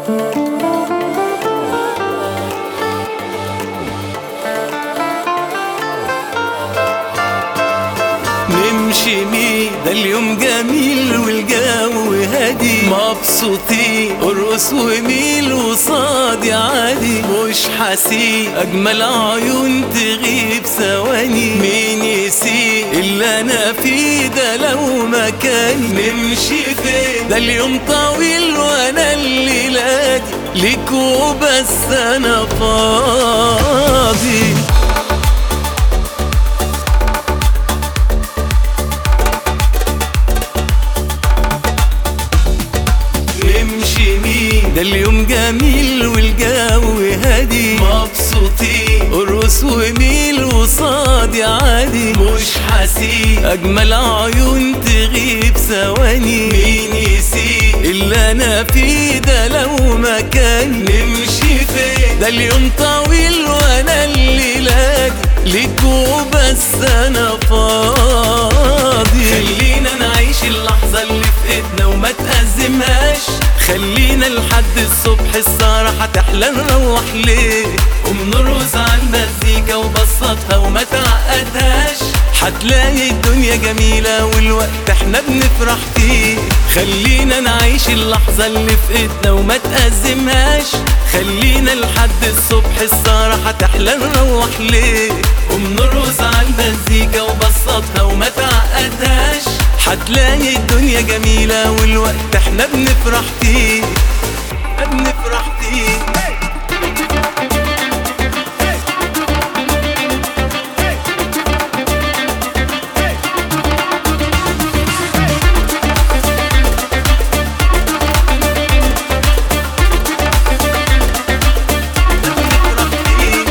نمشي مين ده اليوم جميل والجو هادي مبسوطين ارقص وميل وصادي عادي مش حسيب اجمل عيون تغيب ثواني مين يسيب اللي انا فيه ده لو مكاني نمشي فين ده اليوم طويل وانا الليلة دي ليك وبس انا فاضي نمشي مين ده اليوم جميل والجو هادي مبسوطين ارقص وميل وصادي عادي مش حسيب اجمل عيون تغيب ثواني مين يسيب اللي انا فيه ده لو مكان نمشي فين ده اليوم طويل وانا الليلة دي ليك وبس انا فاضي خلينا نعيش اللحظة اللي في ايدنا وما تأزمهاش خلينا لحد الصبح السهرة هتحلى نروح ليه قوم نرقص على المزيكا وبسطها وما تعقدهاش هتلاقي الدنيا جميلة والوقت احنا بنفرح فيه خلينا نعيش اللحظة اللي في ايدنا وما تأزمهاش خلينا لحد الصبح السهرة هتحلى نروح ليه قوم نرقص على المزيكا وبسطها وما تعقدهاش هتلاقي الدنيا جميلة والوقت احنا بنفرح فيه بنفرح فيه بنفرح فيه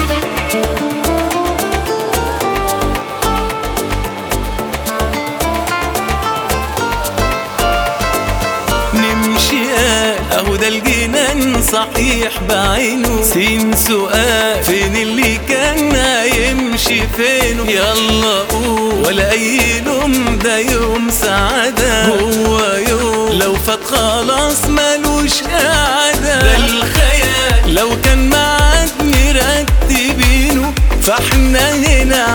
نمشي آه، اهو ده الجنان صحيح بعينه سين سؤال فين اللي كان هيمشي فينه يلا قول ولا اي لوم ده يوم سعادة هو يوم لو فات خلاص ملوش قعدة ده الخيال لو كان معاك مرتبينه فاحنا هنا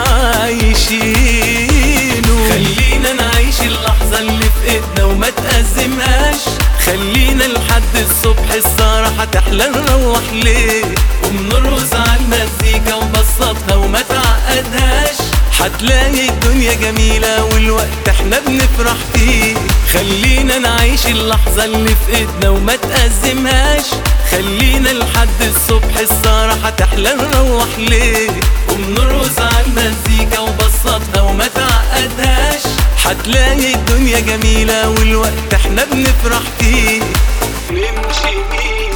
عايشينه خلينا نعيش اللحظة اللي في ايدنا وما تأزمهاش خلينا لحد الصبح السهرة هتحلى نروح ليه قوم نرقص على المزيكا وبسطها وما تعقدهاش هتلاقي الدنيا جميلة والوقت احنا بنفرح فيه خلينا نعيش اللحظة اللي في ايدنا وما تأزمهاش خلينا لحد الصبح السهرة هتحلى نروح ليه قوم نرقص على المزيكا وبسطها وما تعقدهاش هتلاقي الدنيا جميلة والوقت احنا بنفرح فيه نمشي بيه